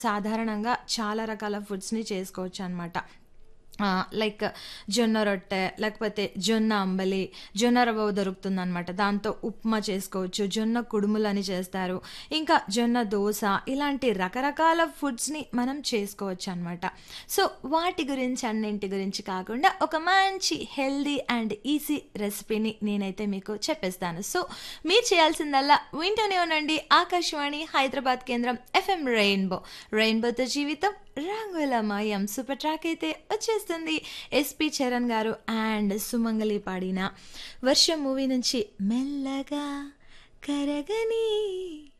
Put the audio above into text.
సాధారణంగా చాలా రకాల ఫుడ్స్‌ని చేసుకోవచ్చనమాట. ఆహ్, లైక్ జొన్న రొట్టె, లేకపోతే జొన్న అంబలి, జొన్న రవ్వ దొరుకుతుందనమాట. దాంతో ఉప్మా చేసుకోవచ్చు. జొన్న కుడుములని చేస్తారు. ఇంకా జొన్న దోస ఇలాంటి రకరకాల ఫుడ్స్‌ని మనం చేసుకోవచ్చనమాట. సో, వాటి గురించి అన్నింటి గురించి కాకుండా ఒక మంచి హెల్తీ అండ్ ఈజీ రెసిపీని నేనైతే మీకు చెప్పేస్తాను. సో, మీరు చేయాల్సిందల్లా వింటూనే ఉండండి ఆకాశవాణి హైదరాబాద్ కేంద్రం ఎఫ్ఎం రెయిన్బో. రెయిన్బోతో జీవితం రంగులమయం. సూపర్ ట్రాక్ అయితే వచ్చేస్తుంది. ఎస్‌పి చరణ్ గారు అండ్ సుమంగళి పాడిన 'వర్షం' మూవీ నుంచి మెల్లగా కరగని